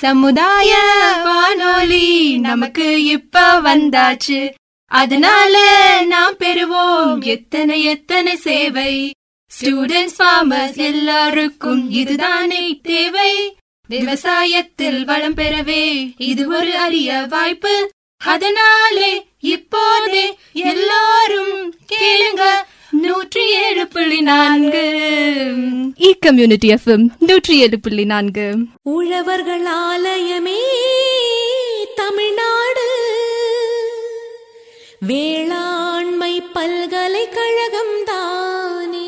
சமுதாய வானொலி நமக்கு இப்ப வந்தாச்சு அதனால நாம் பெறுவோம் எத்தனை எத்தனை சேவை ஸ்டூடெண்ட்ஸ் ஃபார்மர்ஸ் எல்லாருக்கும் இதுதானே தேவை விவசாயத்தில் வளம் பெறவே இது ஒரு அரிய வாய்ப்பு அதனாலே இப்போதே எல்லாரும் கேளுங்க நூற்றி ஏழு புள்ளி நான்கு இ கம்யூனிட்டி எஃப்எம் நூற்றி ஏழு புள்ளி நான்கு உழவர்கள் ஆலயமே தமிழ்நாடு வேளாண்மை பல்கலைக்கழகம் தானே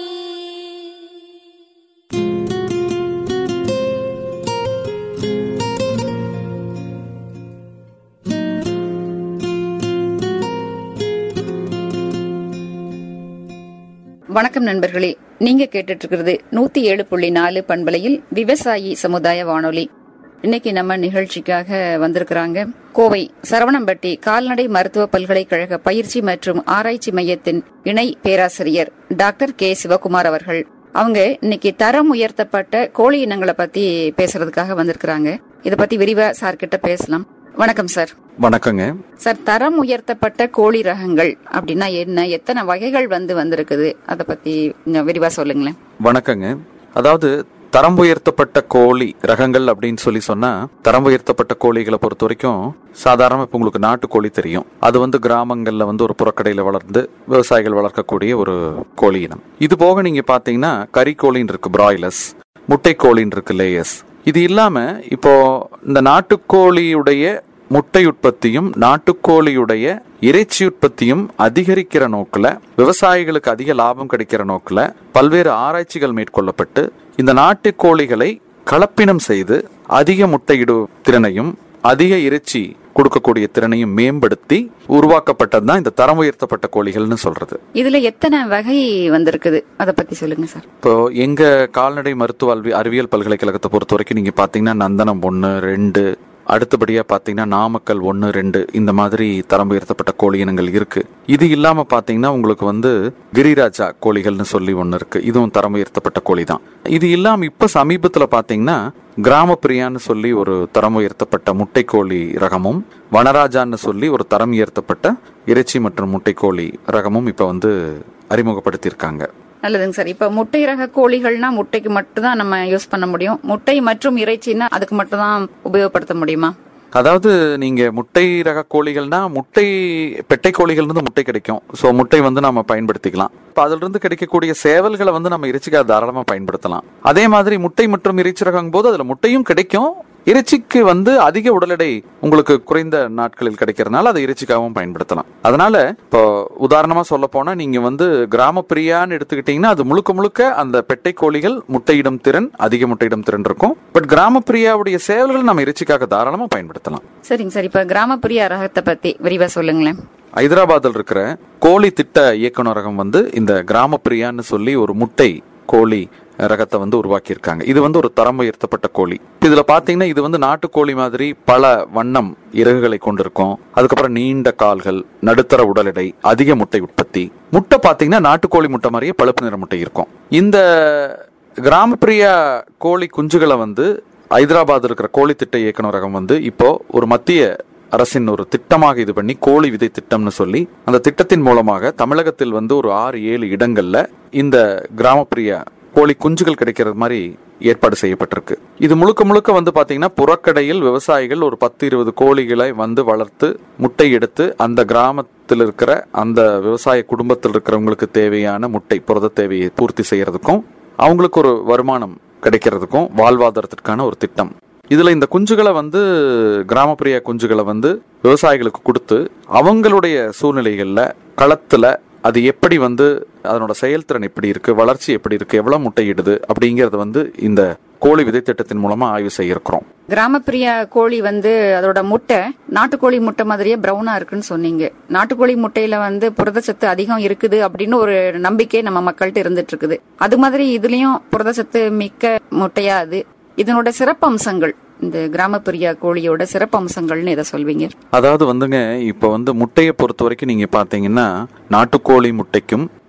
வணக்கம் நண்பர்களே நீங்க கேட்டுட்டு இருக்கிறது நூத்தி ஏழு புள்ளி நாலு பண்பலையில் விவசாயி சமுதாய வானொலி இன்னைக்கு நம்ம நிகழ்ச்சிக்காக வந்திருக்கிறாங்க கோவை சரவணம்பட்டி கால்நடை மருத்துவ பல்கலைக்கழக பயிற்சி மற்றும் ஆராய்ச்சி மையத்தின் இணை பேராசிரியர் டாக்டர் கே சிவகுமார் அவர்கள் அவங்க இன்னைக்கு தரம் உயர்த்தப்பட்ட கோழி இனங்களை பத்தி பேசுறதுக்காக வந்திருக்கிறாங்க இத பத்தி விரிவா சார் கிட்ட பேசலாம் வணக்கம் சார் வணக்கங்க சார் தரம் உயர்த்தப்பட்ட கோழி ரகங்கள் அப்படின்னா என்ன எத்தனை வகைகள் வந்து வந்திருக்குது அத பத்தி கொஞ்சம் விரிவா சொல்லுங்களேன் வணக்கங்க அதாவது தரம் உயர்த்தப்பட்ட கோழி ரகங்கள் அப்படின்னு சொல்லி சொன்னா தரம் உயர்த்தப்பட்ட கோழிகளை பொறுத்த வரைக்கும் சாதாரண இப்ப உங்களுக்கு நாட்டுக்கோழி தெரியும் அது வந்து கிராமங்கள்ல வந்து ஒரு புறக்கடையில வளர்ந்து விவசாயிகள் வளர்க்கக்கூடிய ஒரு கோழி இனம் இது போக நீங்க பாத்தீங்கன்னா கறிக்கோழின்னு இருக்கு பிராய்லர்ஸ் முட்டைக்கோழின்னு இருக்கு லேயர்ஸ் இது இல்லாம இப்போ இந்த நாட்டுக்கோழியுடைய முட்டை உற்பத்தியும் நாட்டுக்கோழியுடைய இறைச்சி உற்பத்தியும் அதிகரிக்கிற நோக்கில் விவசாயிகளுக்கு அதிக லாபம் கிடைக்கிற நோக்கில் பல்வேறு ஆராய்ச்சிகள் மேற்கொள்ளப்பட்டு இந்த நாட்டுக்கோழிகளை கலப்பினம் செய்து அதிக முட்டையிடு திறனையும் அதிக இறைச்சி கொடுக்கக்கூடிய திறனையும் மேம்படுத்தி உருவாக்கப்பட்டது தான் இந்த தரம் உயர்த்தப்பட்ட கோழிகள்னு சொல்றது இதுல எத்தனை வகை வந்திருக்குது அத பத்தி சொல்லுங்க சார் இப்போ எங்க கால்நடை மருத்துவ அல்வி- அறிவியல் பல்கலைக்கழகத்தை பொறுத்த வரைக்கும் நீங்க பாத்தீங்கன்னா நந்தனம் ஒன்னு ரெண்டு அடுத்தபடியா பாத்தீங்கன்னா நாமக்கல் ஒன்னு ரெண்டு இந்த மாதிரி தரம் உயர்த்தப்பட்ட கோழி இனங்கள் இருக்கு இது இல்லாம பாத்தீங்கன்னா உங்களுக்கு வந்து கிரிராஜா கோழிகள்னு சொல்லி ஒன்னு இருக்கு இதுவும் தரம் உயர்த்தப்பட்ட கோழி தான் இது இல்லாம இப்ப சமீபத்துல பாத்தீங்கன்னா கிராமப்பிரியான்னு சொல்லி ஒரு தரம் உயர்த்தப்பட்ட முட்டைக்கோழி ரகமும் வனராஜான்னு சொல்லி ஒரு தரம் உயர்த்தப்பட்ட இறைச்சி மற்றும் முட்டைக்கோழி ரகமும் இப்ப வந்து அறிமுகப்படுத்தியிருக்காங்க நல்லதுங்க சார் இப்ப முட்டை ரக கோழிகள்னா முட்டைக்கு மட்டும் தான் நம்ம யூஸ் பண்ண முடியும் முட்டை மற்றும் இறைச்சின்னா அதுக்கு மட்டும் தான் உபயோகப்படுத்த முடியுமா அதாவது நீங்க முட்டை ரக கோழிகள்னா முட்டை பெட்டை கோழிகள் இருந்து முட்டை கிடைக்கும் சோ முட்டை வந்து நம்ம பயன்படுத்திக்கலாம் இப்ப அதுல இருந்து கிடைக்கக்கூடிய சேவல்களை வந்து நம்ம இறைச்சிக்காக தாராளமா பயன்படுத்தலாம் அதே மாதிரி முட்டை மற்றும் இறைச்சி ரகம் போது அதுல முட்டையும் கிடைக்கும் இறைச்சிக்கு வந்து அதிக உடல் எடை உங்களுக்கு குறைந்த நாட்களில் கிடைக்கிறதுனால அதை இறைச்சிக்காகவும் பயன்படுத்தலாம் அதனால இப்போ உதாரணமா சொல்ல போனா நீங்க வந்து கிராமப்பிரியான்னு எடுத்துக்கிட்டீங்கன்னா அது முழுக்க முழுக்க அந்த பெட்டை கோழிகள் முட்டையிடும் திறன் அதிக முட்டையிடும் திறன் இருக்கும் பட் கிராமப்பிரியாவுடைய சேவல்கள் நம்ம இறைச்சிக்காக தாராளமா பயன்படுத்தலாம் சரிங்க சார் இப்ப கிராமப்புற ரகத்தை பத்தி விரிவா சொல்லுங்களேன் ஹைதராபாத்தில் இருக்கிற கோழி திட்ட இயக்குநரகம் வந்து இந்த கிராமப்பிரியான்னு சொல்லி ஒரு முட்டை கோழி ரகத்தை வந்து உருவாக்கியிருக்காங்க இது வந்து ஒரு தரம் உயர்த்தப்பட்ட கோழி இதுல பாத்தீங்கன்னா இது வந்து நாட்டுக்கோழி மாதிரி பல வண்ணம் இறகுகளை கொண்டிருக்கும் அதுக்கப்புறம் நீண்ட கால்கள் நடுத்தர உடல் எடை அதிக முட்டை உற்பத்தி முட்டை பாத்தீங்கன்னா நாட்டுக்கோழி முட்டை மாதிரியே பழுப்பு நிற முட்டை இருக்கும் இந்த கிராமப்பிரிய கோழி குஞ்சுகளை வந்து ஹைதராபாத் இருக்கிற கோழி திட்ட இயக்குநரகம் வந்து இப்போ ஒரு மத்திய அரசின் ஒரு திட்டமாக இது பண்ணி கோழி விதை திட்டம்னு சொல்லி அந்த திட்டத்தின் மூலமாக தமிழகத்தில் வந்து ஒரு ஆறு ஏழு இடங்கள்ல இந்த கிராமப்பிரிய கோழி குஞ்சுகள் கிடைக்கிறது மாதிரி ஏற்பாடு செய்யப்பட்டிருக்கு இது முழுக்க முழுக்க வந்து பாத்தீங்கன்னா புறக்கடையில் விவசாயிகள் ஒரு பத்து இருபது கோழிகளை வந்து வளர்த்து முட்டை எடுத்து அந்த கிராமத்தில் இருக்கிற அந்த விவசாய குடும்பத்தில் இருக்கிறவங்களுக்கு தேவையான முட்டை புரத தேவையை பூர்த்தி செய்யறதுக்கும் அவங்களுக்கு ஒரு வருமானம் கிடைக்கிறதுக்கும் வாழ்வாதாரத்திற்கான ஒரு திட்டம் இதுல இந்த குஞ்சுகளை வந்து கிராமப்புற குஞ்சுகளை வந்து விவசாயிகளுக்கு கொடுத்து அவங்களுடைய சூழ்நிலைகள்ல களத்துல அது எப்படி வந்து அதனோட செயல்திறன் எப்படி இருக்கு வளர்ச்சி எப்படி இருக்கு எவ்வளவு முட்டையிடுது அப்படிங்கறது வந்து இந்த கோழி விதை திட்டத்தின் மூலமா ஆய்வு செய்ய இருக்கிறோம் கிராமப்பிரிய கோழி வந்து அதோட முட்டை நாட்டுக்கோழி முட்டை மாதிரியே பிரவுனா இருக்குன்னு சொன்னீங்க நாட்டுக்கோழி முட்டையில வந்து புரதச்சத்து அதிகம் இருக்குது அப்படின்னு ஒரு நம்பிக்கை நம்ம மக்கள்கிட்ட இருந்துட்டு இருக்குது அது மாதிரி இதுலயும் புரதச்சத்து மிக்க முட்டையா அது இதனோட சிறப்பம்சங்கள் இந்த கிராமப்பிரிய கோழியோட சிறப்பம்சங்கள்னு எதை சொல்வீங்க அதாவது வந்துங்க இப்ப வந்து முட்டையை பொறுத்த வரைக்கும் நீங்க பாத்தீங்கன்னா நாட்டுக்கோழி முட்டைக்கும்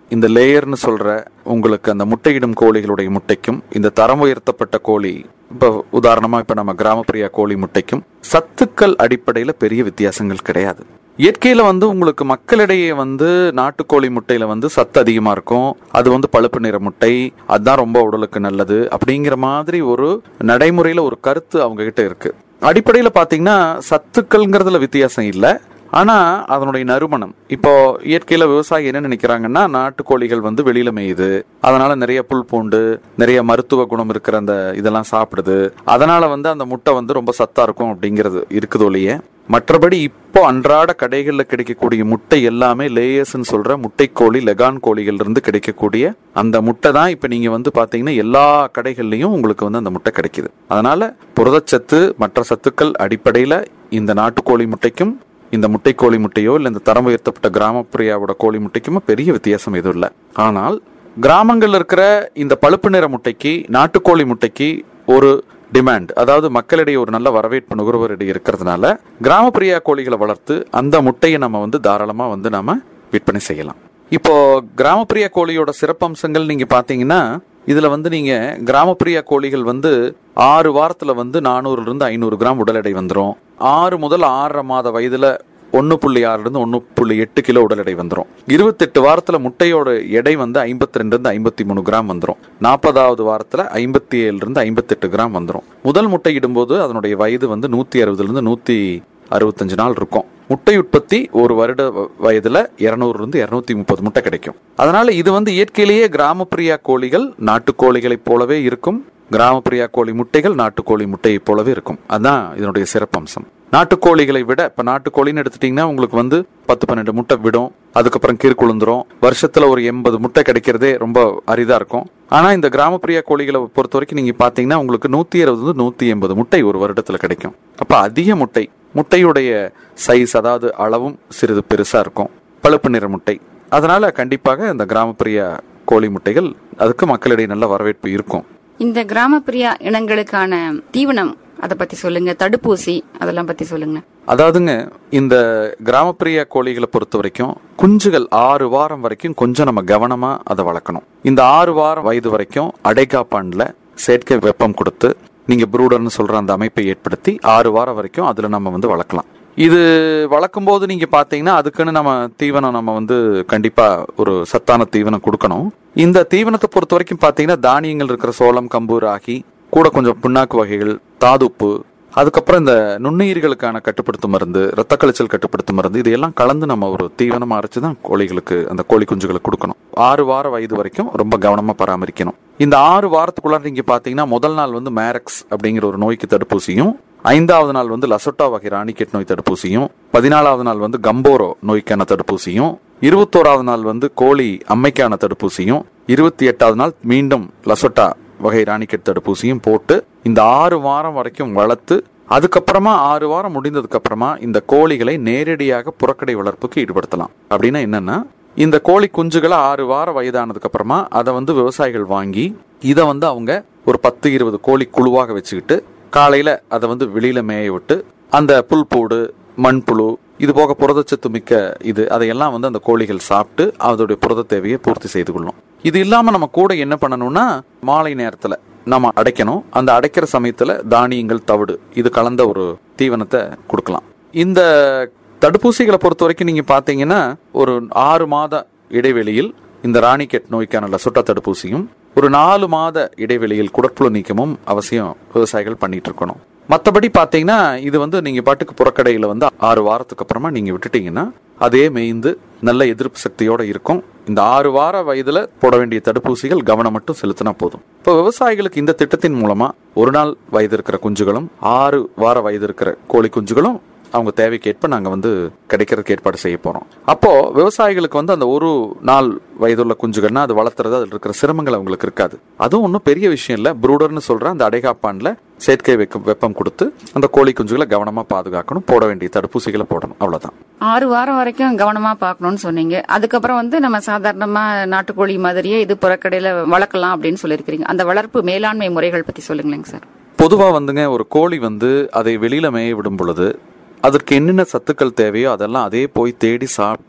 இந்த லேயர்னு சொல்ற உங்களுக்கு அந்த முட்டையிடும் கோழிகளுடைய முட்டைக்கும் இந்த தரம் உயர்த்தப்பட்ட கோழி இப்ப உதாரணமா இப்ப நம்ம கிராமப்பிரியா கோழி முட்டைக்கும் சத்துக்கள் அடிப்படையில பெரிய வித்தியாசங்கள் கிடையாது இயற்கையில வந்து உங்களுக்கு மக்களிடையே வந்து நாட்டுக்கோழி முட்டையில வந்து சத்து அதிகமா இருக்கும் அது வந்து பழுப்பு நிற முட்டை அதுதான் ரொம்ப உடலுக்கு நல்லது அப்படிங்கிற மாதிரி ஒரு நடைமுறையில ஒரு கருத்து அவங்க கிட்ட இருக்கு அடிப்படையில பாத்தீங்கன்னா சத்துக்கள்ங்கிறதுல வித்தியாசம் இல்ல ஆனா அதனுடைய நறுமணம் இப்போ இயற்கையில விவசாயி என்ன நினைக்கிறாங்கன்னா நாட்டுக்கோழிகள் வந்து வெளியில மேயுது அதனால நிறைய புல் பூண்டு நிறைய மருத்துவ குணம் இருக்கிற அந்த இதெல்லாம் சாப்பிடுது அதனால வந்து அந்த முட்டை வந்து ரொம்ப சத்தா இருக்கும் அப்படிங்கிறது இருக்குது ஒழிய மற்றபடி இப்போ அன்றாட கடைகள்ல கிடைக்கக்கூடிய முட்டை எல்லாமே லேயர்ஸ்னு சொல்ற முட்டைக்கோழி லெகான் கோழிகள் இருந்து கிடைக்கக்கூடிய அந்த முட்டை தான் இப்ப நீங்க வந்து பாத்தீங்கன்னா எல்லா கடைகள்லயும் உங்களுக்கு வந்து அந்த முட்டை கிடைக்குது அதனால புரதச்சத்து மற்ற சத்துக்கள் அடிப்படையில இந்த நாட்டுக்கோழி முட்டைக்கும் இந்த முட்டைக்கோழி முட்டையோ இல்ல இந்த தரம் உயர்த்தப்பட்ட கிராமப்புரியாவோட கோழி முட்டைக்குமோ பெரிய வித்தியாசம் எதுவும் இல்லை ஆனால் கிராமங்கள்ல இருக்கிற இந்த பழுப்பு நிற முட்டைக்கு நாட்டுக்கோழி முட்டைக்கு ஒரு டிமாண்ட் அதாவது மக்களிடையே ஒரு நல்ல வரவேற்பு நுகர்வோரிடையே இருக்கிறதுனால கிராமப்பிரியா கோழிகளை வளர்த்து அந்த முட்டையை நம்ம வந்து தாராளமா வந்து நாம விற்பனை செய்யலாம் இப்போ கிராமப்பிரியா கோழியோட சிறப்பம்சங்கள் நீங்க பாத்தீங்கன்னா இதுல வந்து நீங்க கிராமப்பிரியா கோழிகள் வந்து ஆறு வாரத்துல வந்து நானூறுல இருந்து ஐநூறு கிராம் உடல் எடை வந்துடும் ஆறு முதல் ஆறரை மாத வயதுல ஒன்னு புள்ளி ஆறுல இருந்து ஒன்னு புள்ளி எட்டு கிலோ உடல் எடை வந்துடும் இருபத்தெட்டு வாரத்துல முட்டையோட எடை வந்து ஐம்பத்தி ரெண்டு இருந்து ஐம்பத்தி மூணு கிராம் வந்துடும் நாற்பதாவது வாரத்துல ஐம்பத்தி ஏழுல இருந்து ஐம்பத்தெட்டு கிராம் வந்துடும் முதல் முட்டை இடும்போது அதனுடைய வயது வந்து நூத்தி அறுபதுல இருந்து நூத்தி அறுபத்தஞ்சு நாள் இருக்கும் முட்டை உற்பத்தி ஒரு வருட வ- வயதுல இருநூறுல இருந்து இருநூத்தி முப்பது முட்டை கிடைக்கும் அதனால இது வந்து இயற்கையிலேயே கிராமப்பிரியா கோழிகள் நாட்டுக்கோழிகளைப் போலவே இருக்கும் கிராமப்பிரியா கோழி முட்டைகள் நாட்டுக்கோழி முட்டையைப் போலவே இருக்கும் அதான் இதனுடைய சிறப்பம்சம் நாட்டுக்கோழிகளை விட இப்ப நாட்டுக்கோழின்னு எடுத்துட்டீங்கன்னா உங்களுக்கு வந்து பத்து பன்னெண்டு முட்டை விடும் அதுக்கப்புறம் கீர் குழுந்துரும் வருஷத்துல ஒரு எண்பது முட்டை கிடைக்கிறதே ரொம்ப அரிதா இருக்கும் ஆனா இந்த கிராமப்பிரியா கோழிகளை பொறுத்த வரைக்கும் நீங்க பாத்தீங்கன்னா உங்களுக்கு நூத்தி இருபது நூத்தி எண்பது முட்டை ஒரு வருடத்துல கிடைக்கும் அப்ப அதிக முட்டை முட்டையுடைய சைஸ் அதாவது அளவும் சிறிது பெருசா இருக்கும் பழுப்பு நிற முட்டை அதனால கண்டிப்பாக இந்த கிராமப்பிரியா கோழி முட்டைகள் அதுக்கு மக்களிடையே நல்ல வரவேற்பு இருக்கும் இந்த கிராமப்பிரியா இனங்களுக்கான தீவனம் அதை பத்தி சொல்லுங்க தடுப்பூசி அதெல்லாம் பத்தி சொல்லுங்க அதாவதுங்க இந்த கிராமப்பிரியா கோழிகளை பொறுத்த வரைக்கும் குஞ்சுகள் ஆறு வாரம் வரைக்கும் கொஞ்சம் நம்ம கவனமா அதை வளர்க்கணும் இந்த ஆறு வாரம் வயது வரைக்கும் அடைகாப்பான்ல செயற்கை வெப்பம் கொடுத்து நீங்க ப்ரூடர்னு சொல்ற அந்த அமைப்பை ஏற்படுத்தி ஆறு வாரம் வரைக்கும் அதுல நம்ம வந்து வளர்க்கலாம் இது வளர்க்கும் போது நீங்க பாத்தீங்கன்னா அதுக்குன்னு நம்ம தீவனம் நம்ம வந்து கண்டிப்பா ஒரு சத்தான தீவனம் கொடுக்கணும் இந்த தீவனத்தை பொறுத்த வரைக்கும் பாத்தீங்கன்னா தானியங்கள் இருக்கிற சோளம் கம்பு ராகி கூட கொஞ்சம் புண்ணாக்கு வகைகள் தாதுப்பு அதுக்கப்புறம் இந்த நுண்ணுயிர்களுக்கான கட்டுப்படுத்தும் மருந்து ரத்த கழிச்சல் கட்டுப்படுத்தும் மருந்து இதையெல்லாம் கலந்து நம்ம ஒரு தீவனமா அரைச்சு தான் கோழிகளுக்கு அந்த கோழி குஞ்சுகளுக்கு கொடுக்கணும் ஆறு வார வயது வரைக்கும் ரொம்ப கவனமா பராமரிக்கணும் இந்த ஆறு வாரத்துக்குள்ள நீங்க பாத்தீங்கன்னா முதல் நாள் வந்து மேரக்ஸ் அப்படிங்கிற ஒரு நோய்க்கு தடுப்பூசியும் ஐந்தாவது நாள் வந்து லசோட்டா வகை ராணிக்கெட் நோய் தடுப்பூசியும் பதினாலாவது நாள் வந்து கம்போரோ நோய்க்கான தடுப்பூசியும் இருபத்தோராவது நாள் வந்து கோழி அம்மைக்கான தடுப்பூசியும் இருபத்தி எட்டாவது நாள் மீண்டும் லசோட்டா வகை ராணிக்கெட் தடுப்பூசியும் போட்டு இந்த ஆறு வாரம் வரைக்கும் வளர்த்து அதுக்கப்புறமா ஆறு வாரம் முடிந்ததுக்கு அப்புறமா இந்த கோழிகளை நேரடியாக புறக்கடை வளர்ப்புக்கு ஈடுபடுத்தலாம் அப்படின்னா என்னன்னா இந்த கோழி குஞ்சுகளை ஆறு வாரம் வயதானதுக்கு அப்புறமா அதை வந்து விவசாயிகள் வாங்கி இதை வந்து அவங்க ஒரு பத்து இருபது கோழி குழுவாக வச்சுக்கிட்டு காலையில அதை வந்து வெளியில மேய விட்டு அந்த புல்பூடு மண்புழு இது போக புரதச்சத்து மிக்க இது அதையெல்லாம் வந்து அந்த கோழிகள் சாப்பிட்டு அதோடைய புரத தேவையை பூர்த்தி செய்து கொள்ளும் இது இல்லாம நம்ம கூட என்ன பண்ணணும்னா மாலை நேரத்துல நம்ம அடைக்கணும் அந்த அடைக்கிற சமயத்துல தானியங்கள் தவிடு இது கலந்த ஒரு தீவனத்தை கொடுக்கலாம் இந்த தடுப்பூசிகளை பொறுத்த வரைக்கும் நீங்க பாத்தீங்கன்னா ஒரு ஆறு மாத இடைவெளியில் இந்த ராணிக்கெட் நோய்க்கான லசோட்டா தடுப்பூசியும் ஒரு நாலு மாத இடைவெளியில் குடற்புழு நீக்கமும் அவசியம் விவசாயிகள் பண்ணிட்டு இருக்கணும் மற்றபடி பாத்தீங்கன்னா இது வந்து நீங்க பாட்டுக்கு புறக்கடையில வந்து ஆறு வாரத்துக்கு அப்புறமா நீங்க விட்டுட்டீங்கன்னா அதே மேய்ந்து நல்ல எதிர்ப்பு சக்தியோட இருக்கும் இந்த ஆறு வார வயதுல போட வேண்டிய தடுப்பூசிகள் கவனம் மட்டும் செலுத்தினா போதும் இப்போ விவசாயிகளுக்கு இந்த திட்டத்தின் மூலமா ஒரு நாள் வயது இருக்கிற குஞ்சுகளும் ஆறு வார வயது இருக்கிற கோழி குஞ்சுகளும் அவங்க தேவைக்கு ஏற்ப நாங்க வந்து கிடைக்கிறதுக்கு ஏற்பாடு செய்ய போறோம் அப்போ விவசாயிகளுக்கு வந்து அந்த ஒரு நாள் வயதுள்ள குஞ்சுகள்னா அது வளர்த்துறது அதில் இருக்கிற சிரமங்கள் அவங்களுக்கு இருக்காது அதுவும் ஒன்றும் பெரிய விஷயம் இல்ல ப்ரூடர்னு சொல்ற அந்த அடைகாப்பான்ல செயற்கை வெக்கம் வெப்பம் கொடுத்து அந்த கோழி குஞ்சுகளை கவனமா பாதுகாக்கணும் போட வேண்டிய தடுப்பூசிகளை போடணும் அவ்வளவுதான் ஆறு வாரம் வரைக்கும் கவனமா பார்க்கணும்னு சொன்னீங்க அதுக்கப்புறம் வந்து நம்ம சாதாரணமா நாட்டுக்கோழி மாதிரியே இது புறக்கடையில வளர்க்கலாம் அப்படின்னு சொல்லியிருக்கிறீங்க அந்த வளர்ப்பு மேலாண்மை முறைகள் பத்தி சொல்லுங்களேங்க சார் பொதுவா வந்துங்க ஒரு கோழி வந்து அதை வெளியில மேய விடும் பொழுது அதற்கு என்னென்ன சத்துக்கள் தேவையோ அதெல்லாம் அதே போய் தேடி சாப்பிட்டு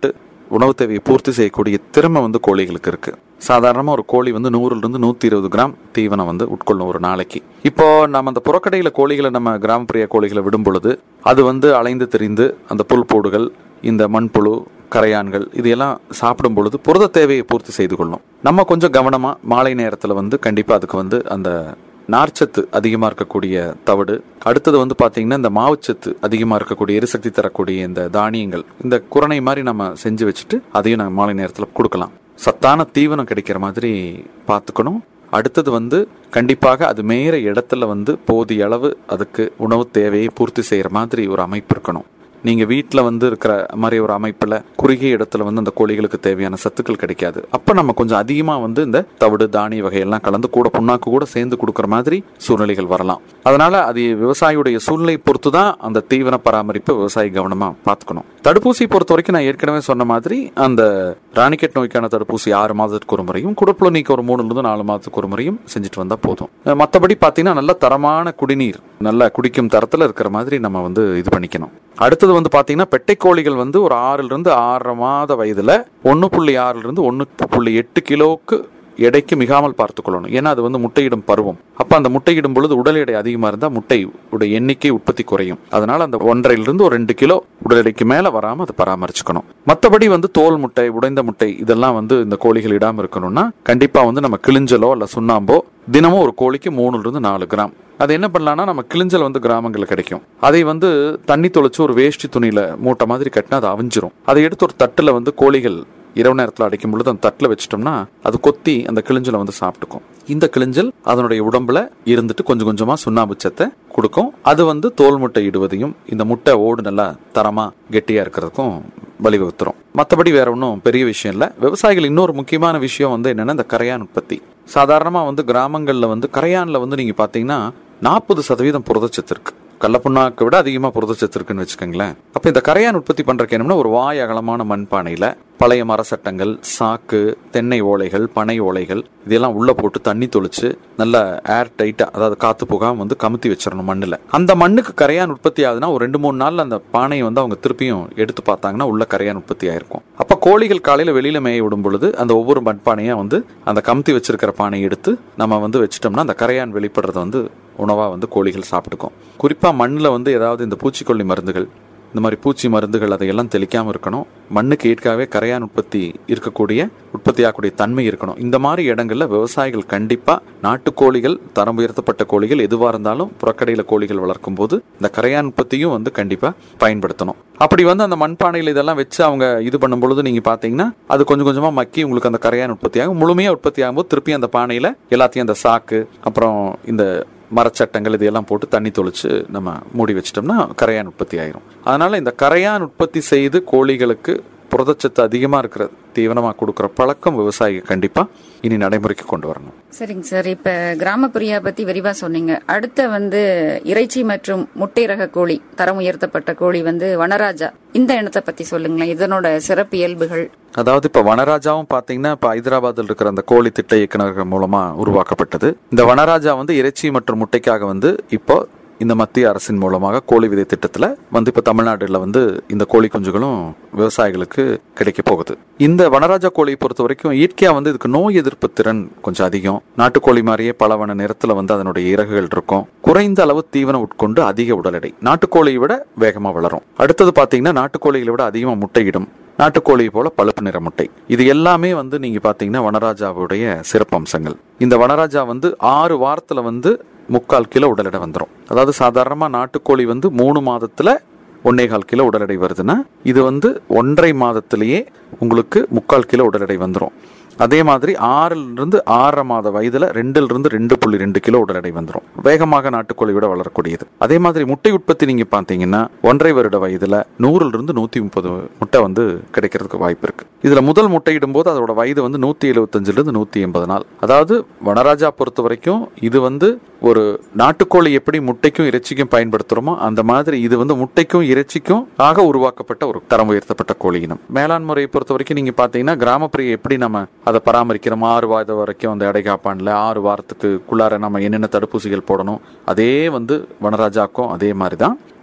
உணவு தேவையை பூர்த்தி செய்யக்கூடிய திறமை வந்து கோழிகளுக்கு இருக்கு சாதாரணமா ஒரு கோழி வந்து நூறுல இருந்து நூத்தி இருபது கிராம் தீவனம் வந்து உட்கொள்ளும் ஒரு நாளைக்கு இப்போ நம்ம அந்த புறக்கடையில கோழிகளை நம்ம கிராமப்புற கோழிகளை விடும் பொழுது அது வந்து அலைந்து திரிந்து அந்த புல் போடுகள் இந்த மண்புழு கரையான்கள் இது எல்லாம் சாப்பிடும் பொழுது புரத தேவையை பூர்த்தி செய்து கொள்ளும் நம்ம கொஞ்சம் கவனமா மாலை நேரத்துல வந்து கண்டிப்பா அதுக்கு வந்து அந்த நார்ச்சத்து அதிகமாக இருக்கக்கூடிய தவிடு அடுத்தது வந்து பார்த்தீங்கன்னா இந்த மாவுச்சத்து அதிகமாக இருக்கக்கூடிய எரிசக்தி தரக்கூடிய இந்த தானியங்கள் இந்த குரணை மாதிரி நம்ம செஞ்சு வச்சுட்டு அதையும் நம்ம மாலை நேரத்தில் கொடுக்கலாம் சத்தான தீவனம் கிடைக்கிற மாதிரி பார்த்துக்கணும் அடுத்தது வந்து கண்டிப்பாக அது மேற இடத்துல வந்து போதிய அளவு அதுக்கு உணவு தேவையை பூர்த்தி செய்கிற மாதிரி ஒரு அமைப்பு இருக்கணும் நீங்க வீட்ல வந்து இருக்கிற மாதிரி ஒரு அமைப்புல குறுகிய இடத்துல வந்து அந்த கோழிகளுக்கு தேவையான சத்துக்கள் கிடைக்காது அப்ப நம்ம கொஞ்சம் அதிகமா வந்து இந்த தவிடு தானிய வகையெல்லாம் கலந்து கூட புண்ணாக்கு கூட சேர்ந்து கொடுக்குற மாதிரி சூழ்நிலைகள் வரலாம் அதனால அது விவசாயியுடைய சூழ்நிலை பொறுத்து தான் அந்த தீவன பராமரிப்பு விவசாயி கவனமா பார்த்துக்கணும் தடுப்பூசி பொறுத்த வரைக்கும் நான் ஏற்கனவே சொன்ன மாதிரி அந்த ராணிக்கெட் நோய்க்கான தடுப்பூசி ஆறு மாதத்துக்கு ஒரு முறையும் குடப்புல நீக்க ஒரு மூணுல இருந்து நாலு மாதத்துக்கு ஒரு முறையும் செஞ்சுட்டு வந்தா போதும் அஹ் மத்தபடி பாத்தீங்கன்னா நல்ல தரமான குடிநீர் நல்லா குடிக்கும் தரத்துல இருக்கிற மாதிரி நம்ம வந்து இது பண்ணிக்கணும் அடுத்தது வந்து பாத்தீங்கன்னா பெட்டை கோழிகள் வந்து ஒரு ஆறுல இருந்து ஆறரை மாத வயதுல ஒன்னு புள்ளி ஆறுல இருந்து ஒன்னு புள்ளி எட்டு கிலோவுக்கு எடைக்கு மிகாமல் பார்த்துக் கொள்ளணும் ஏன்னா அது வந்து முட்டையிடும் பருவம் அப்ப அந்த முட்டையிடும் பொழுது உடல் எடை அதிகமா இருந்தா முட்டை உடைய எண்ணிக்கை உற்பத்தி குறையும் அதனால அந்த ஒன்றரையிலிருந்து ஒரு ரெண்டு கிலோ உடல் எடைக்கு மேல வராம அதை பராமரிச்சுக்கணும் மத்தபடி வந்து தோல் முட்டை உடைந்த முட்டை இதெல்லாம் வந்து இந்த கோழிகள் இடாம இருக்கணும்னா கண்டிப்பா வந்து நம்ம கிளிஞ்சலோ இல்ல சுண்ணாம்போ தினமும் ஒரு கோழிக்கு மூணுல இருந்து நாலு கிராம் அது என்ன பண்ணலாம்னா நம்ம கிளிஞ்சல் வந்து கிராமங்களில் கிடைக்கும் அதை வந்து தண்ணி தொளிச்சு ஒரு வேஷ்டி துணியில மூட்டை மாதிரி கட்டினா அது அவிஞ்சிரும் அதை எடுத்து ஒரு தட்டுல வந்து கோழிகள் இரவு நேரத்தில் அடைக்கும் பொழுது அந்த தட்டில் வச்சிட்டோம்னா அது கொத்தி அந்த கிளிஞ்சலை வந்து சாப்பிட்டுக்கும் இந்த கிளிஞ்சல் அதனுடைய உடம்புல இருந்துட்டு கொஞ்சம் கொஞ்சமா சுண்ணாம்பு சத்தை கொடுக்கும் அது வந்து தோல் முட்டை இடுவதையும் இந்த முட்டை ஓடு நல்லா தரமா கெட்டியா இருக்கிறதுக்கும் வழிவகுத்துரும் மற்றபடி வேற ஒன்றும் பெரிய விஷயம் இல்லை விவசாயிகள் இன்னொரு முக்கியமான விஷயம் வந்து என்னன்னா இந்த கரையான் உற்பத்தி சாதாரணமா வந்து கிராமங்கள்ல வந்து கரையான்ல வந்து நீங்க பாத்தீங்கன்னா நாற்பது சதவீதம் புரதச்சத்து இருக்கு கடலப்புண்ணாக்கை விட அதிகமா புரதச்சத்து இருக்குன்னு வச்சுக்கோங்களேன் அப்ப இந்த கரையான் உற்பத்தி பண்றதுக்கு என்னன்னா ஒரு வாய் அகலமான மண்பானையில பழைய மரசட்டங்கள் சாக்கு தென்னை ஓலைகள் பனை ஓலைகள் இதெல்லாம் உள்ள போட்டு தண்ணி தொளிச்சு நல்ல ஏர் டைட்டா அதாவது காத்து புகாம வந்து கமுத்தி வச்சிடணும் மண்ணுல அந்த மண்ணுக்கு கரையான் உற்பத்தி ஆகுதுன்னா ஒரு ரெண்டு மூணு நாள்ல அந்த பானையை வந்து அவங்க திருப்பியும் எடுத்து பார்த்தாங்கன்னா உள்ள கரையான் உற்பத்தி ஆயிருக்கும் அப்ப கோழிகள் காலையில வெளியில மேய விடும் பொழுது அந்த ஒவ்வொரு மண்பானையா வந்து அந்த கமுத்தி வச்சிருக்கிற பானையை எடுத்து நம்ம வந்து வச்சிட்டோம்னா அந்த கரையான் வெளிப்படுறத வந்து உணவா வந்து கோழிகள் சாப்பிட்டுக்கும் குறிப்பா மண்ணில் வந்து ஏதாவது இந்த பூச்சிக்கொல்லி மருந்துகள் இந்த மாதிரி பூச்சி மருந்துகள் அதையெல்லாம் தெளிக்காம இருக்கணும் மண்ணுக்கு ஏற்காவே கரையான் உற்பத்தி இருக்கக்கூடிய உற்பத்தி ஆகக்கூடிய தன்மை இருக்கணும் இந்த மாதிரி இடங்கள்ல விவசாயிகள் கண்டிப்பா நாட்டுக்கோழிகள் தரம் உயர்த்தப்பட்ட கோழிகள் எதுவா இருந்தாலும் புறக்கடையில கோழிகள் வளர்க்கும் போது இந்த கரையான் உற்பத்தியும் வந்து கண்டிப்பா பயன்படுத்தணும் அப்படி வந்து அந்த மண்பானையில் இதெல்லாம் வச்சு அவங்க இது பண்ணும் பொழுது நீங்க பாத்தீங்கன்னா அது கொஞ்சம் கொஞ்சமா மக்கி உங்களுக்கு அந்த கரையான் உற்பத்தி ஆகும் முழுமையா உற்பத்தி ஆகும்போது திருப்பி அந்த பானையில எல்லாத்தையும் அந்த சாக்கு அப்புறம் இந்த மரச்சட்டங்கள் இதையெல்லாம் போட்டு தண்ணி தொளிச்சு நம்ம மூடி வச்சிட்டோம்னா கரையான் உற்பத்தி ஆயிரும் அதனால இந்த கரையான் உற்பத்தி செய்து கோழிகளுக்கு புரதச்சத்து அதிகமா இருக்கிற தீவனமா கொடுக்கிற பழக்கம் விவசாயிகள் கண்டிப்பா இனி நடைமுறைக்கு கொண்டு வரணும் சரிங்க சார் இப்ப கிராமப்புரியா பத்தி விரிவா சொன்னீங்க அடுத்த வந்து இறைச்சி மற்றும் முட்டை ரக கோழி தரம் உயர்த்தப்பட்ட கோழி வந்து வனராஜா இந்த இனத்தை பத்தி சொல்லுங்களேன் இதனோட சிறப்பு இயல்புகள் அதாவது இப்ப வனராஜாவும் பாத்தீங்கன்னா இப்ப ஹைதராபாத்தில் இருக்கிற அந்த கோழி திட்ட இயக்குநர்கள் மூலமா உருவாக்கப்பட்டது இந்த வனராஜா வந்து இறைச்சி மற்றும் முட்டைக்காக வந்து இப்போ இந்த மத்திய அரசின் மூலமாக கோழி விதை திட்டத்துல வந்து இப்ப தமிழ்நாடுல வந்து இந்த கோழி குஞ்சுகளும் விவசாயிகளுக்கு கிடைக்க போகுது இந்த வனராஜா கோழியை பொறுத்த வரைக்கும் இயற்கையா வந்து இதுக்கு நோய் எதிர்ப்பு திறன் கொஞ்சம் அதிகம் நாட்டுக்கோழி மாதிரியே பலவன நிறத்துல வந்து அதனுடைய இறகுகள் இருக்கும் குறைந்த அளவு தீவனம் உட்கொண்டு அதிக உடல் எடை நாட்டுக்கோழியை விட வேகமா வளரும் அடுத்தது பாத்தீங்கன்னா நாட்டுக்கோழிகளை விட அதிகமா முட்டையிடும் நாட்டுக்கோழி போல பழுப்பு நிற முட்டை இது எல்லாமே வந்து நீங்க பாத்தீங்கன்னா வனராஜாவுடைய சிறப்பம்சங்கள் இந்த வனராஜா வந்து ஆறு வாரத்துல வந்து முக்கால் கிலோ உடல் எடை வந்துடும் அதாவது சாதாரணமா நாட்டுக்கோழி வந்து மூணு மாதத்துல ஒன்னே கால் கிலோ உடல் எடை வருதுன்னா இது வந்து ஒன்றரை மாதத்திலேயே உங்களுக்கு முக்கால் கிலோ உடல் எடை வந்துடும் அதே மாதிரி ஆறுல இருந்து ஆறரை மாத வயதுல ரெண்டுல இருந்து ரெண்டு புள்ளி ரெண்டு கிலோ உடல் எடை வந்துடும் வேகமாக நாட்டுக்கோழி விட வளரக்கூடியது அதே மாதிரி முட்டை உற்பத்தி நீங்க பாத்தீங்கன்னா ஒன்றரை வருட வயதுல நூறுல இருந்து நூத்தி முப்பது முட்டை வந்து கிடைக்கிறதுக்கு வாய்ப்பு இருக்கு இதுல முதல் முட்டையிடும் போது அதோட வயது வந்து நூத்தி எழுபத்தஞ்சுல இருந்து நூத்தி எண்பது நாள் அதாவது வனராஜா பொறுத்த வரைக்கும் இது வந்து ஒரு நாட்டுக்கோழி எப்படி முட்டைக்கும் இறைச்சிக்கும் பயன்படுத்துறோமோ அந்த மாதிரி இது வந்து முட்டைக்கும் இறைச்சிக்கும் ஆக உருவாக்கப்பட்ட ஒரு தரம் உயர்த்தப்பட்ட கோழி இனம் மேலாண் முறையை பொறுத்த வரைக்கும் நீங்க பாத்தீங்கன்னா கிராமப்புற எப்படி நம்ம அதை பராமரிக்கிறோம் ஆறு வாரம் வரைக்கும் அந்த எடை காப்பான்ல ஆறு வாரத்துக்குள்ளார நம்ம என்னென்ன தடுப்பூசிகள் போடணும் அதே வந்து வனராஜாக்கும் அதே மாதிரி தான்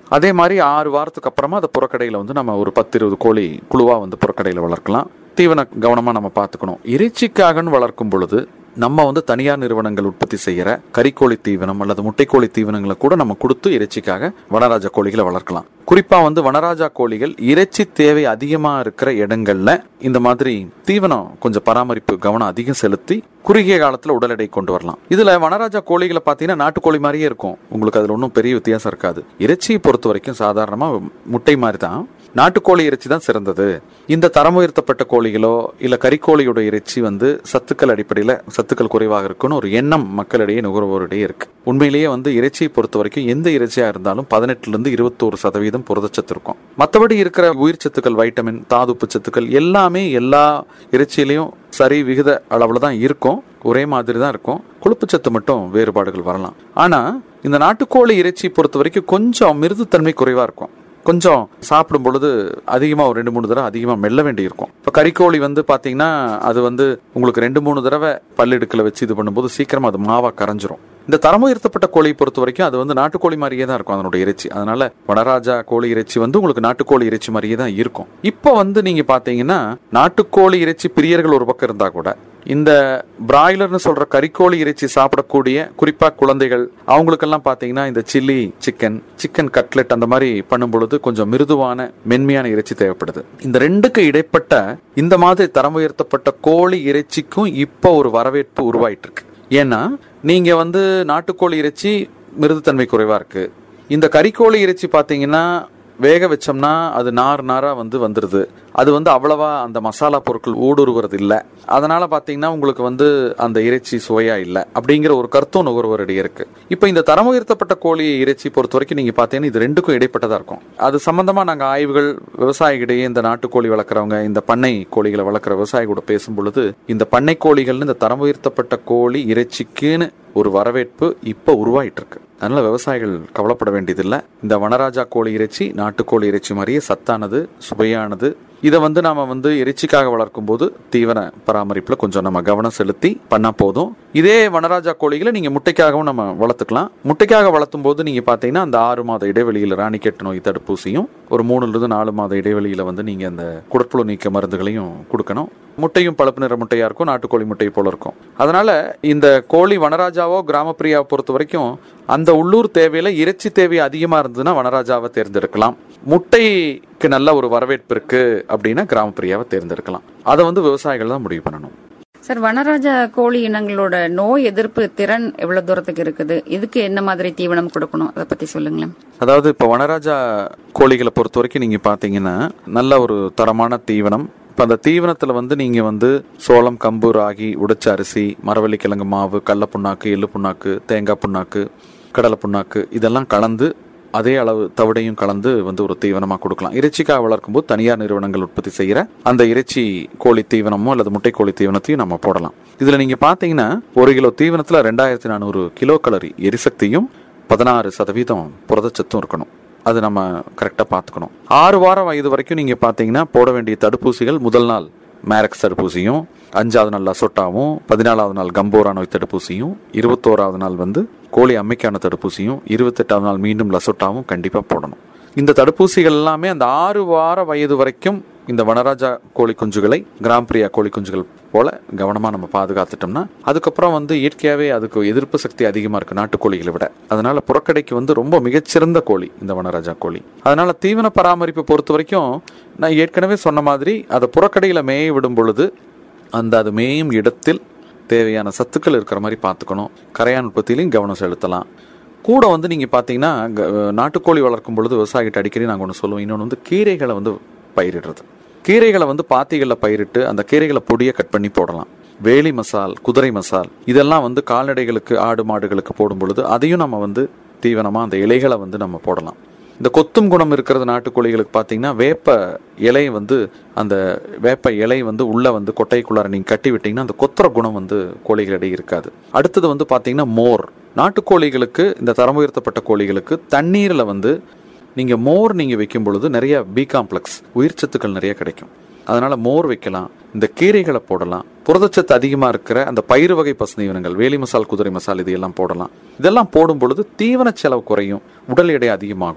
அதே மாதிரி ஆறு வாரத்துக்கு அப்புறமா அதை புறக்கடையில் வந்து நம்ம ஒரு பத்து இருபது கோழி குழுவா வந்து புறக்கடையில் வளர்க்கலாம் தீவன கவனமா நம்ம பார்த்துக்கணும் இறைச்சிக்காகன்னு வளர்க்கும் பொழுது நம்ம வந்து தனியார் நிறுவனங்கள் உற்பத்தி செய்யற கறிக்கோழி தீவனம் அல்லது முட்டைக்கோழி தீவனங்களை கூட நம்ம கொடுத்து இறைச்சிக்காக வனராஜா கோழிகளை வளர்க்கலாம் குறிப்பா வந்து வனராஜா கோழிகள் இறைச்சி தேவை அதிகமா இருக்கிற இடங்கள்ல இந்த மாதிரி தீவனம் கொஞ்சம் பராமரிப்பு கவனம் அதிகம் செலுத்தி குறுகிய காலத்துல உடல் எடை கொண்டு வரலாம் இதுல வனராஜா கோழிகளை பாத்தீங்கன்னா நாட்டுக்கோழி மாதிரியே இருக்கும் உங்களுக்கு அதுல ஒன்றும் பெரிய வித்தியாசம் இருக்காது இறைச்சியை பொறுத்த வரைக்கும் சாதாரணமா முட்டை மாதிரி தான் நாட்டுக்கோழி இறைச்சி தான் சிறந்தது இந்த தரம் உயர்த்தப்பட்ட கோழிகளோ இல்ல கறிக்கோழியோட இறைச்சி வந்து சத்துக்கள் அடிப்படையில சத்துக்கள் குறைவாக இருக்குன்னு ஒரு எண்ணம் மக்களிடையே நுகர்வோரிடையே இருக்கு உண்மையிலேயே வந்து இறைச்சியை பொறுத்த வரைக்கும் எந்த இறைச்சியா இருந்தாலும் பதினெட்டுல இருந்து இருபத்தோரு சதவீதம் புரதச்சத்து இருக்கும் மற்றபடி இருக்கிற உயிர் சத்துக்கள் வைட்டமின் தாதுப்பு சத்துக்கள் எல்லாமே எல்லா இறைச்சியிலையும் சரி விகித அளவுல தான் இருக்கும் ஒரே மாதிரி தான் இருக்கும் கொழுப்புச்சத்து மட்டும் வேறுபாடுகள் வரலாம் ஆனா இந்த நாட்டுக்கோழி இறைச்சி பொறுத்த வரைக்கும் கொஞ்சம் மிருதுத்தன்மை குறைவா இருக்கும் கொஞ்சம் சாப்பிடும் பொழுது அதிகமாக ஒரு ரெண்டு மூணு தடவை அதிகமாக மெல்ல வேண்டி இருக்கும் இப்போ கறிக்கோழி வந்து பார்த்தீங்கன்னா அது வந்து உங்களுக்கு ரெண்டு மூணு தடவை பல்லிடுக்கில் வச்சு இது பண்ணும்போது சீக்கிரமாக அது மாவா கரைஞ்சிரும் இந்த தரம் உயர்த்தப்பட்ட கோழியை பொறுத்த வரைக்கும் அது வந்து நாட்டுக்கோழி மாதிரியே தான் இருக்கும் அதனோட இறைச்சி அதனால வனராஜா கோழி இறைச்சி வந்து உங்களுக்கு நாட்டுக்கோழி இறைச்சி மாதிரியே தான் இருக்கும் இப்போ வந்து நீங்க பாத்தீங்கன்னா நாட்டுக்கோழி இறைச்சி பிரியர்கள் ஒரு பக்கம் இருந்தா கூட இந்த பிராய்லர்னு சொல்ற கறிக்கோழி இறைச்சி சாப்பிடக்கூடிய குறிப்பா குழந்தைகள் அவங்களுக்கெல்லாம் பாத்தீங்கன்னா இந்த சில்லி சிக்கன் சிக்கன் கட்லெட் அந்த மாதிரி பண்ணும் பொழுது கொஞ்சம் மிருதுவான மென்மையான இறைச்சி தேவைப்படுது இந்த ரெண்டுக்கு இடைப்பட்ட இந்த மாதிரி தரம் உயர்த்தப்பட்ட கோழி இறைச்சிக்கும் இப்போ ஒரு வரவேற்பு உருவாயிட்டு இருக்கு ஏன்னா நீங்க வந்து நாட்டுக்கோழி இறைச்சி மிருதுத்தன்மை குறைவா இருக்கு இந்த கறிக்கோழி இறைச்சி பாத்தீங்கன்னா வேக வச்சோம்னா அது நார் நாரா வந்து வந்துருது அது வந்து அவ்வளவா அந்த மசாலா பொருட்கள் ஊடுருவது இல்லை அதனால பாத்தீங்கன்னா உங்களுக்கு வந்து அந்த இறைச்சி சுவையா இல்லை அப்படிங்கிற ஒரு கருத்தும் நுகர்வோரிடையே இருக்கு இப்போ இந்த தரம் உயர்த்தப்பட்ட கோழி இறைச்சி பொறுத்த வரைக்கும் நீங்க பாத்தீங்கன்னா இது ரெண்டுக்கும் இடைப்பட்டதா இருக்கும் அது சம்பந்தமா நாங்க ஆய்வுகள் விவசாயிகளிடையே இந்த நாட்டுக்கோழி வளர்க்குறவங்க இந்த பண்ணை கோழிகளை வளர்க்குற விவசாயி கூட பேசும் பொழுது இந்த பண்ணை கோழிகள்னு இந்த தரம் உயர்த்தப்பட்ட கோழி இறைச்சிக்குன்னு ஒரு வரவேற்பு இப்போ உருவாயிட்டு இருக்கு அதனால விவசாயிகள் கவலைப்பட வேண்டியதில்லை இந்த வனராஜா கோழி இறைச்சி நாட்டுக்கோழி இறைச்சி மாதிரியே சத்தானது சுவையானது இதை வந்து நாம வந்து இறைச்சிக்காக வளர்க்கும் போது தீவன பராமரிப்புல கொஞ்சம் நம்ம கவனம் செலுத்தி பண்ணா போதும் இதே வனராஜா கோழிகளை நீங்க முட்டைக்காகவும் நம்ம வளர்த்துக்கலாம் முட்டைக்காக வளர்த்தும் போது நீங்க பாத்தீங்கன்னா அந்த ஆறு மாத இடைவெளியில ராணிக்கெட்டு நோய் தடுப்பூசியும் ஒரு மூணுல இருந்து நாலு மாத இடைவெளியில வந்து நீங்க அந்த குடற்புழு நீக்க மருந்துகளையும் கொடுக்கணும் முட்டையும் பழுப்பு நிற முட்டையா இருக்கும் நாட்டுக்கோழி முட்டை போல இருக்கும் அதனால இந்த கோழி வனராஜாவோ கிராமப்பிரியாவை பொறுத்த வரைக்கும் அந்த உள்ளூர் தேவையில இறைச்சி தேவை அதிகமா இருந்ததுன்னா வனராஜாவை தேர்ந்தெடுக்கலாம் முட்டைக்கு நல்ல ஒரு வரவேற்பு இருக்கு அப்படின்னா கிராமப்பிரியாவை தேர்ந்தெடுக்கலாம் அதை வந்து விவசாயிகள் தான் முடிவு பண்ணணும் சார் வனராஜா கோழி இனங்களோட நோய் எதிர்ப்பு திறன் எவ்வளவு தூரத்துக்கு இருக்குது இதுக்கு என்ன மாதிரி தீவனம் கொடுக்கணும் அதை பத்தி சொல்லுங்களேன் அதாவது இப்போ வனராஜா கோழிகளை பொறுத்த வரைக்கும் நீங்க பாத்தீங்கன்னா நல்ல ஒரு தரமான தீவனம் இப்போ அந்த தீவனத்தில் வந்து நீங்கள் வந்து சோளம் கம்பு ராகி உடைச்ச அரிசி மரவள்ளி கிழங்கு மாவு கடல புண்ணாக்கு எள்ளு புண்ணாக்கு தேங்காய் புண்ணாக்கு கடலை புண்ணாக்கு இதெல்லாம் கலந்து அதே அளவு தவிடையும் கலந்து வந்து ஒரு தீவனமாக கொடுக்கலாம் இறைச்சிக்காக வளர்க்கும் போது தனியார் நிறுவனங்கள் உற்பத்தி செய்கிற அந்த இறைச்சி கோழி தீவனமோ அல்லது முட்டை கோழி தீவனத்தையும் நம்ம போடலாம் இதில் நீங்கள் பார்த்தீங்கன்னா ஒரு கிலோ தீவனத்தில் ரெண்டாயிரத்தி நானூறு கிலோ கலரி எரிசக்தியும் பதினாறு சதவீதம் புரதச்சத்தும் இருக்கணும் அது நம்ம கரெக்டாக பார்த்துக்கணும் ஆறு வாரம் வயது வரைக்கும் நீங்கள் பார்த்தீங்கன்னா போட வேண்டிய தடுப்பூசிகள் முதல் நாள் மேரக்ஸ் தடுப்பூசியும் அஞ்சாவது நாள் லசோட்டாவும் பதினாலாவது நாள் கம்போரா நோய் தடுப்பூசியும் இருபத்தோராவது நாள் வந்து கோழி அம்மைக்கான தடுப்பூசியும் இருபத்தெட்டாவது நாள் மீண்டும் லசோட்டாவும் கண்டிப்பாக போடணும் இந்த தடுப்பூசிகள் எல்லாமே அந்த ஆறு வார வயது வரைக்கும் இந்த வனராஜா கோழி குஞ்சுகளை கிராம்பிரியா கோழி குஞ்சுகள் போல கவனமா நம்ம பாதுகாத்துட்டோம்னா அதுக்கப்புறம் வந்து இயற்கையாவே அதுக்கு எதிர்ப்பு சக்தி அதிகமா இருக்கு நாட்டுக்கோழிகளை விட அதனால புறக்கடைக்கு வந்து ரொம்ப மிகச்சிறந்த கோழி இந்த வனராஜா கோழி அதனால தீவன பராமரிப்பை பொறுத்த வரைக்கும் நான் ஏற்கனவே சொன்ன மாதிரி அதை புறக்கடையில மேய விடும் பொழுது அந்த அது மேயும் இடத்தில் தேவையான சத்துக்கள் இருக்கிற மாதிரி பார்த்துக்கணும் கரையான் உற்பத்தியிலையும் கவனம் செலுத்தலாம் கூட வந்து நீங்கள் பார்த்தீங்கன்னா க- நாட்டுக்கோழி வளர்க்கும் பொழுது விவசாயிகிட்ட அடிக்கடி நாங்கள் ஒன்று சொல்லுவோம் இன்னொன்று வந்து கீரைகளை வந்து பயிரிடுறது கீரைகளை வந்து பாத்திகளில் பயிரிட்டு அந்த கீரைகளை பொடியை கட் பண்ணி போடலாம் வேலி மசால் குதிரை மசால் இதெல்லாம் வந்து கால்நடைகளுக்கு ஆடு மாடுகளுக்கு போடும் பொழுது அதையும் நம்ம வந்து தீவனமாக அந்த இலைகளை வந்து நம்ம போடலாம் இந்த கொத்தும் குணம் இருக்கிறது நாட்டுக்கோழிகளுக்கு பார்த்தீங்கன்னா வேப்ப இலை வந்து அந்த வேப்ப இலை வந்து உள்ள வந்து கொட்டைக்குள்ளார நீங்கள் கட்டி விட்டீங்கன்னா அந்த கொத்துற குணம் வந்து கோழிகளிடையே இருக்காது அடுத்தது வந்து பார்த்தீங்கன்னா மோர் நாட்டுக்கோழிகளுக்கு இந்த தரம் உயர்த்தப்பட்ட கோழிகளுக்கு தண்ணீரில் வந்து நீங்கள் மோர் நீங்கள் வைக்கும் பொழுது நிறைய பி காம்ப்ளெக்ஸ் உயிர் சத்துக்கள் நிறைய கிடைக்கும் அதனால மோர் வைக்கலாம் இந்த கீரைகளை போடலாம் புரதச்சத்து அதிகமாக இருக்கிற அந்த பயிறு வகை பசுநீவனங்கள் வேலி மசால் குதிரை மசால் இது எல்லாம் போடலாம் இதெல்லாம் போடும் பொழுது தீவன செலவு குறையும் உடல் எடை அதிகமாகும்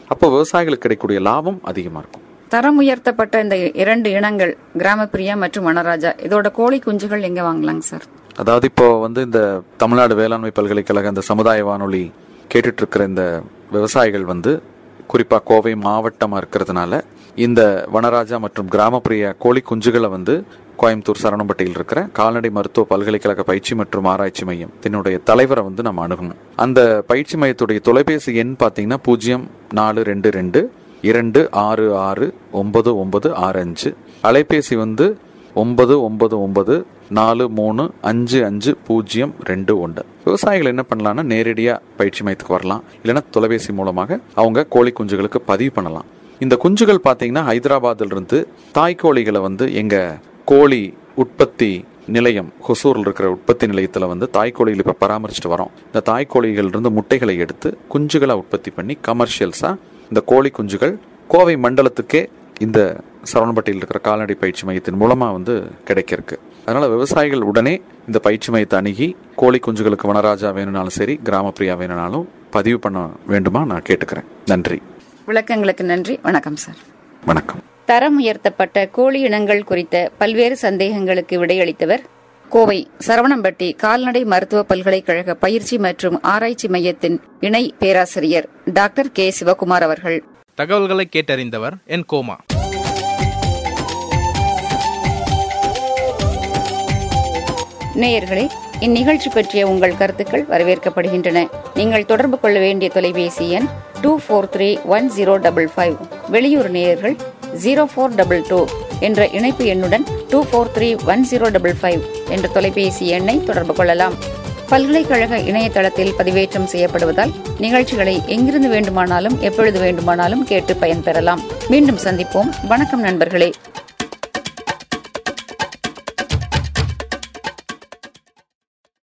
அப்போ விவசாயிகளுக்கு கிடைக்கக்கூடிய லாபம் அதிகமா இருக்கும் தரம் உயர்த்தப்பட்ட இந்த இரண்டு இனங்கள் கிராமப்பிரியா மற்றும் வனராஜா இதோட கோழி குஞ்சுகள் எங்க வாங்கலாங்க சார் அதாவது இப்போ வந்து இந்த தமிழ்நாடு வேளாண்மை பல்கலைக்கழக இந்த சமுதாய வானொலி கேட்டுட்டு இருக்கிற இந்த விவசாயிகள் வந்து குறிப்பா கோவை மாவட்டமா இருக்கிறதுனால இந்த வனராஜா மற்றும் கிராமப்பிரிய கோழி குஞ்சுகளை வந்து கோயம்புத்தூர் சரணம்பட்டியில் இருக்கிற கால்நடை மருத்துவ பல்கலைக்கழக பயிற்சி மற்றும் ஆராய்ச்சி மையம் தன்னுடைய தலைவரை வந்து நம்ம அணுகணும் அந்த பயிற்சி மையத்துடைய தொலைபேசி எண் பார்த்தீங்கன்னா பூஜ்ஜியம் நாலு ரெண்டு ரெண்டு இரண்டு ஆறு ஆறு ஒன்பது ஒன்பது ஆறு அஞ்சு அலைபேசி வந்து ஒன்பது ஒன்பது ஒன்பது நாலு மூணு அஞ்சு அஞ்சு பூஜ்ஜியம் ரெண்டு ஒன்று விவசாயிகள் என்ன பண்ணலாம்னா நேரடியாக பயிற்சி மையத்துக்கு வரலாம் இல்லைன்னா தொலைபேசி மூலமாக அவங்க கோழி குஞ்சுகளுக்கு பதிவு பண்ணலாம் இந்த குஞ்சுகள் பார்த்தீங்கன்னா ஹைதராபாத்தில் இருந்து தாய்க்கோழிகளை வந்து எங்க கோழி உற்பத்தி நிலையம் ஹொசூரில் இருக்கிற உற்பத்தி நிலையத்தில் வந்து தாய்க்கோழிகள் இப்போ பராமரிச்சுட்டு வரோம் இந்த தாய்க்கோழிகள் இருந்து முட்டைகளை எடுத்து குஞ்சுகளை உற்பத்தி பண்ணி கமர்ஷியல்ஸாக இந்த கோழி குஞ்சுகள் கோவை மண்டலத்துக்கே இந்த சரவணப்பட்டியில் இருக்கிற கால்நடை பயிற்சி மையத்தின் மூலமாக வந்து கிடைக்கிருக்கு அதனால விவசாயிகள் உடனே இந்த பயிற்சி மையத்தை அணுகி கோழி குஞ்சுகளுக்கு வனராஜா வேணும்னாலும் சரி கிராமப்பிரியா வேணும்னாலும் பதிவு பண்ண வேண்டுமா நான் கேட்டுக்கிறேன் நன்றி விளக்கங்களுக்கு நன்றி வணக்கம் சார் வணக்கம் தரம் உயர்த்தப்பட்ட கோழி இனங்கள் குறித்த பல்வேறு சந்தேகங்களுக்கு விடையளித்தவர் கோவை சரவணம்பட்டி கால்நடை மருத்துவ பல்கலைக்கழக பயிற்சி மற்றும் ஆராய்ச்சி மையத்தின் இணை பேராசிரியர் டாக்டர் கே சிவகுமார் அவர்கள் தகவல்களை கேட்டறிந்தவர் என் கோமா நேயர்களே இந்நிகழ்ச்சி பற்றிய உங்கள் கருத்துக்கள் வரவேற்கப்படுகின்றன நீங்கள் தொடர்பு கொள்ள வேண்டிய தொலைபேசி எண் two four three one zero double five வெளியூர் நேயர்கள் ஜீரோ ஃபோர் டபுள் டூ என்ற இணைப்பு எண்ணுடன் two four three one zero double five என்ற தொலைபேசி எண்ணை தொடர்பு கொள்ளலாம் பல்கலைக்கழக இணையதளத்தில் பதிவேற்றம் செய்யப்படுவதால் நிகழ்ச்சிகளை எங்கிருந்து வேண்டுமானாலும் எப்பொழுது வேண்டுமானாலும் கேட்டு பயன்பெறலாம் மீண்டும் சந்திப்போம் வணக்கம் நண்பர்களே